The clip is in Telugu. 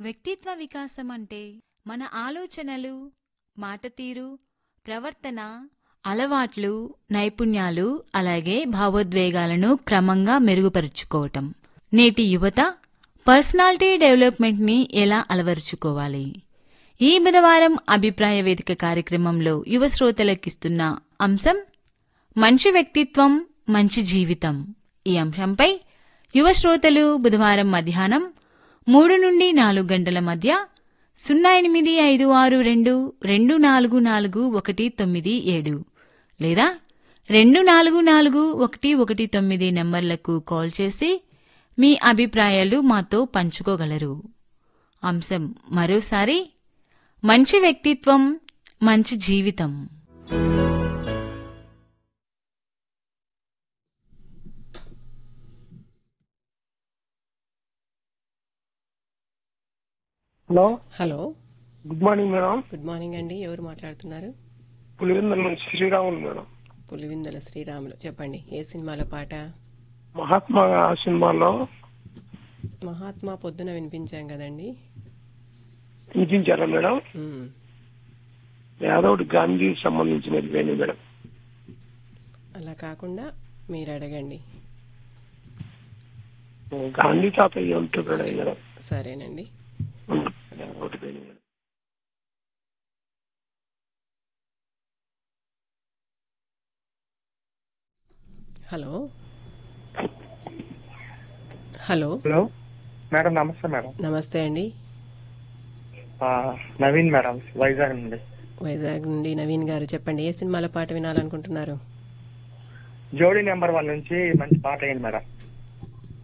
వ్యక్తిత్వ వికాసం అంటే మన ఆలోచనలు మాట తీరు ప్రవర్తన అలవాట్లు నైపుణ్యాలు అలాగే భావోద్వేగాలను క్రమంగా మెరుగుపరుచుకోవటం నేటి యువత పర్సనాలిటీ డెవలప్మెంట్ని ఎలా అలవరుచుకోవాలి ఈ బుధవారం అభిప్రాయ వేదిక కార్యక్రమంలో యువ శ్రోతలకిస్తున్న అంశం మంచి వ్యక్తిత్వం మంచి జీవితం ఈ అంశంపై యువ శ్రోతలు బుధవారం మధ్యాహ్నం మూడు నుండి నాలుగు గంటల మధ్య సున్నా ఎనిమిది ఐదు ఆరు రెండు రెండు నాలుగు నాలుగు ఒకటి తొమ్మిది ఏడు లేదా రెండు నాలుగు నాలుగు ఒకటి ఒకటి తొమ్మిది నెంబర్లకు కాల్ చేసి మీ అభిప్రాయాలు మాతో పంచుకోగలరు అంశం మరోసారి మంచి వ్యక్తిత్వం మంచి జీవితం hello hello good morning madam good morning అండి ఎవరు మాట్లాడుతున్నారు పులివెందుల నుంచి శ్రీరాములు మేడం పులివిందల శ్రీరాములు చెప్పండి ఏ సినిమాలో పాట మహాత్మా సినిమాలో మహాత్మా పొద్దున వినిపించాం కదండి వినిపించారా మేడం మ్మ్. యాదవ్ గాంధీ సంబంధించినది వేణు మేడం అలా కాకుండా మీరు అడగండి గాంధీ తాతయ్య ఉంటున్నాడు మేడం సరేనండి ఒకటి Venu madam hello hello hello madam నమస్తే మేడం నమస్తే అండి ఆ, నవీన్ మేడం వైజాగ్ నుండి వైజాగ్ నుండి నవీన్ గారు చెప్పండి ఏ సినిమాలో పాట వినాలనుకుంటున్నారు జోడీ నెంబర్ వన్ నుంచి మంచి పాట అయింది మేడం